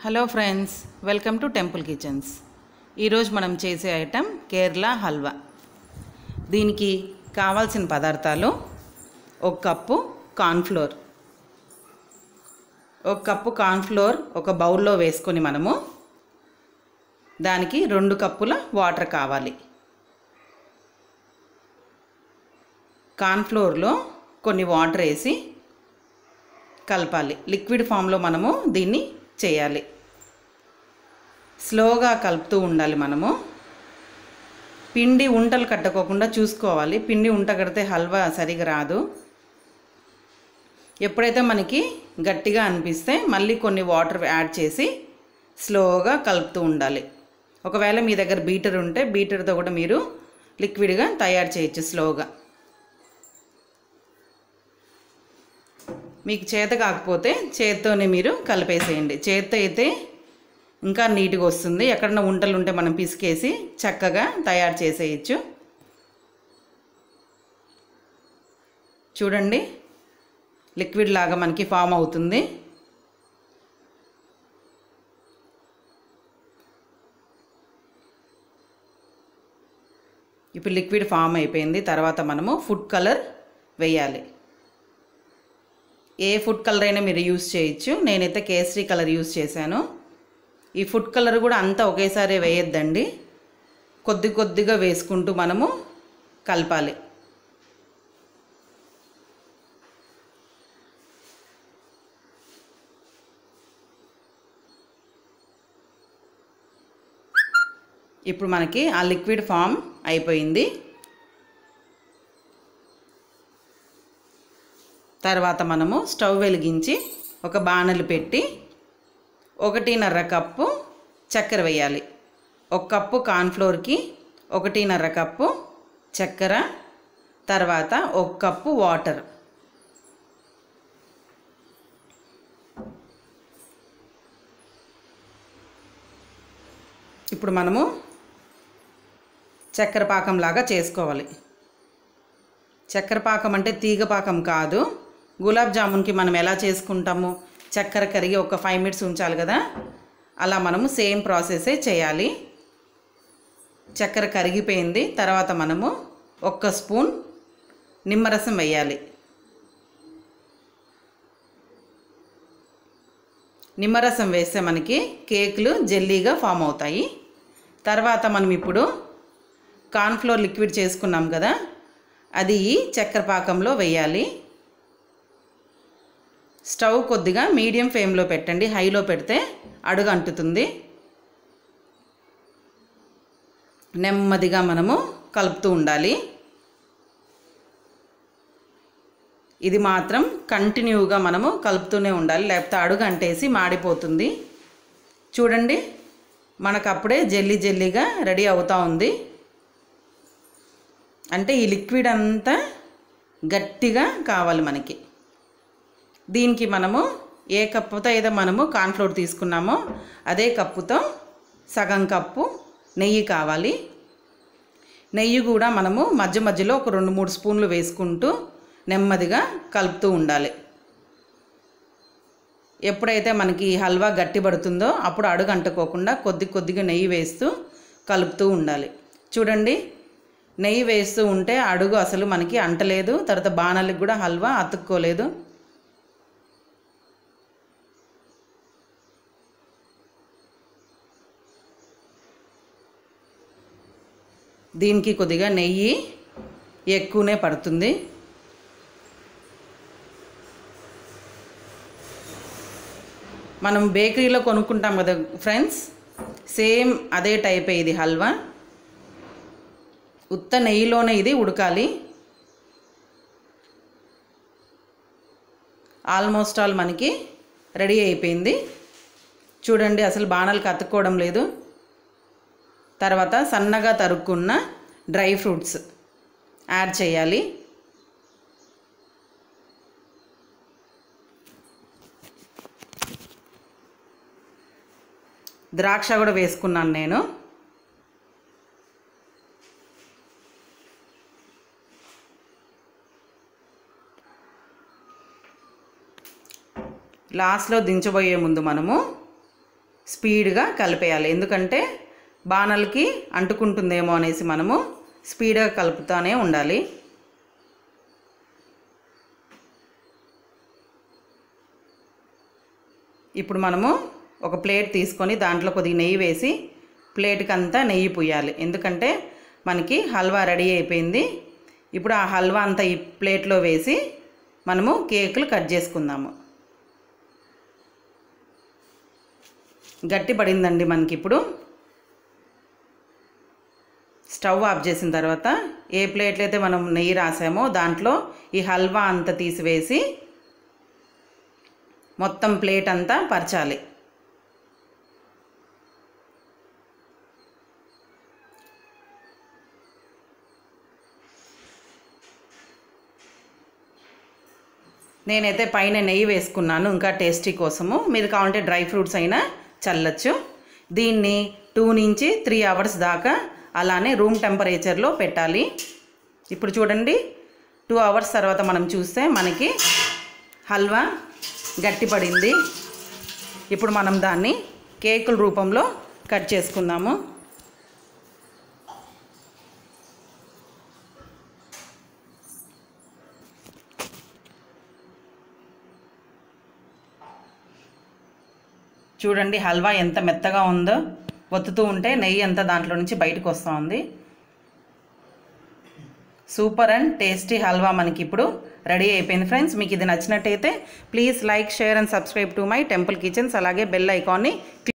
hello friends welcome to temple kitchens ఈరోజు మనం చేసే ఐటెం కేరళ హల్వా దీనికి కావాల్సిన పదార్థాలు ఒక కప్పు కార్న్ఫ్లోర్ ఒక కప్పు కార్న్ఫ్లోర్ ఒక బౌల్లో వేసుకొని మనము దానికి రెండు కప్పుల వాటర్ కావాలి కార్న్ఫ్లోర్లో కొన్ని వాటర్ వేసి కలపాలి లిక్విడ్ ఫామ్లో మనము దీన్ని చేయాలి స్లోగా కలుపుతూ ఉండాలి మనము పిండి ఉంటలు కట్టుకోకుండా చూసుకోవాలి పిండి ఉంట కడితే హల్వా సరిగా రాదు ఎప్పుడైతే మనకి గట్టిగా అనిపిస్తే మళ్ళీ కొన్ని వాటర్ యాడ్ చేసి స్లోగా కలుపుతూ ఉండాలి ఒకవేళ మీ దగ్గర బీటర్ ఉంటే బీటర్తో కూడా మీరు లిక్విడ్గా తయారు చేయొచ్చు స్లోగా మీకు చేత కాకపోతే చేత్తోనే మీరు కలిపేసేయండి చేత్తో అయితే ఇంకా నీట్గా వస్తుంది ఎక్కడన్నా ఉంటలు ఉంటే మనం పిసికేసి చక్కగా తయారు చేసేయచ్చు చూడండి లిక్విడ్ లాగా మనకి ఫామ్ అవుతుంది ఇప్పుడు లిక్విడ్ ఫామ్ అయిపోయింది తర్వాత మనము ఫుడ్ కలర్ వేయాలి ఏ ఫుడ్ కలర్ అయినా మీరు యూస్ చేయొచ్చు నేనైతే కేసరి కలర్ యూస్ చేశాను ఈ ఫుడ్ కలర్ కూడా అంతా ఒకేసారి వేయొద్దండి కొద్ది కొద్దిగా వేసుకుంటూ మనము కలపాలి ఇప్పుడు మనకి ఆ లిక్విడ్ ఫామ్ అయిపోయింది తర్వాత మనము స్టవ్ వెలిగించి ఒక బాణలు పెట్టి ఒకటిన్నర కప్పు చక్కెర వేయాలి ఒక కప్పు కార్న్ఫ్లోర్కి ఒకటిన్నర కప్పు చక్కెర తర్వాత ఒక కప్పు వాటర్ ఇప్పుడు మనము చక్కెర పాకంలాగా చేసుకోవాలి చక్కెర పాకం అంటే తీగ పాకం కాదు గులాబ్ జామున్కి మనం ఎలా చేసుకుంటాము చక్కెర కరిగి ఒక ఫైవ్ మినిట్స్ ఉంచాలి కదా అలా మనము సేమ్ ప్రాసెసే చేయాలి చక్కెర కరిగిపోయింది తర్వాత మనము ఒక్క స్పూన్ నిమ్మరసం వేయాలి నిమ్మరసం వేస్తే మనకి కేకులు జెల్లీగా ఫామ్ అవుతాయి తర్వాత మనం ఇప్పుడు కార్న్ఫ్లోర్ లిక్విడ్ చేసుకున్నాం కదా అది ఈ చక్కెర పాకంలో వేయాలి స్టవ్ కొద్దిగా మీడియం ఫ్లేమ్లో పెట్టండి హైలో పెడితే అడుగు అంటుతుంది నెమ్మదిగా మనము కలుపుతూ ఉండాలి ఇది మాత్రం కంటిన్యూగా మనము కలుపుతూనే ఉండాలి లేకపోతే అడుగు అంటేసి మాడిపోతుంది చూడండి మనకు అప్పుడే జల్లీ జల్లీగా రెడీ అవుతూ ఉంది అంటే ఈ లిక్విడ్ అంతా గట్టిగా కావాలి మనకి దీనికి మనము ఏ కప్పుతో అయితే మనము కార్న్ఫ్లోర్ తీసుకున్నామో అదే కప్పుతో సగం కప్పు నెయ్యి కావాలి నెయ్యి కూడా మనము మధ్య మధ్యలో ఒక రెండు మూడు స్పూన్లు వేసుకుంటూ నెమ్మదిగా కలుపుతూ ఉండాలి ఎప్పుడైతే మనకి హల్వా గట్టిపడుతుందో అప్పుడు అడుగు అంటుకోకుండా కొద్ది కొద్దిగా నెయ్యి వేస్తూ కలుపుతూ ఉండాలి చూడండి నెయ్యి వేస్తూ ఉంటే అడుగు అసలు మనకి అంటలేదు తర్వాత బాణాలకు కూడా హల్వా అతుక్కోలేదు దీనికి కొద్దిగా నెయ్యి ఎక్కువనే పడుతుంది మనం బేకరీలో కొనుక్కుంటాం కదా ఫ్రెండ్స్ సేమ్ అదే టైపే ఇది హల్వా ఉత్త నెయ్యిలోనే ఇది ఉడకాలి ఆల్మోస్ట్ ఆల్ మనకి రెడీ అయిపోయింది చూడండి అసలు బాణాలకు అతుక్కోవడం లేదు తర్వాత సన్నగా తరుక్కున్న డ్రై ఫ్రూట్స్ యాడ్ చేయాలి ద్రాక్ష కూడా వేసుకున్నాను నేను లాస్ట్లో దించబోయే ముందు మనము స్పీడ్గా కలిపేయాలి ఎందుకంటే బాణలకి అంటుకుంటుందేమో అనేసి మనము స్పీడ్గా కలుపుతూనే ఉండాలి ఇప్పుడు మనము ఒక ప్లేట్ తీసుకొని దాంట్లో కొద్దిగా నెయ్యి వేసి ప్లేట్కి అంతా నెయ్యి పుయ్యాలి ఎందుకంటే మనకి హల్వా రెడీ అయిపోయింది ఇప్పుడు ఆ హల్వా అంతా ఈ ప్లేట్లో వేసి మనము కేకులు కట్ చేసుకుందాము గట్టి పడిందండి మనకి ఇప్పుడు స్టవ్ ఆఫ్ చేసిన తర్వాత ఏ ప్లేట్లు అయితే మనం నెయ్యి రాసామో దాంట్లో ఈ హల్వా అంతా తీసివేసి మొత్తం ప్లేట్ అంతా పరచాలి నేనైతే పైన నెయ్యి వేసుకున్నాను ఇంకా టేస్టీ కోసము మీరు కావాలంటే డ్రై ఫ్రూట్స్ అయినా చల్లచ్చు దీన్ని టూ నుంచి త్రీ అవర్స్ దాకా అలానే రూమ్ టెంపరేచర్లో పెట్టాలి ఇప్పుడు చూడండి టూ అవర్స్ తర్వాత మనం చూస్తే మనకి హల్వా గట్టిపడింది ఇప్పుడు మనం దాన్ని కేకుల రూపంలో కట్ చేసుకుందాము చూడండి హల్వా ఎంత మెత్తగా ఉందో ఒత్తుతూ ఉంటే నెయ్యి అంతా దాంట్లో నుంచి బయటకు వస్తూ ఉంది సూపర్ అండ్ టేస్టీ హల్వా మనకి ఇప్పుడు రెడీ అయిపోయింది ఫ్రెండ్స్ మీకు ఇది నచ్చినట్టయితే please like share and subscribe to my temple kitchens అలాగే బెల్ ఐకాన్ని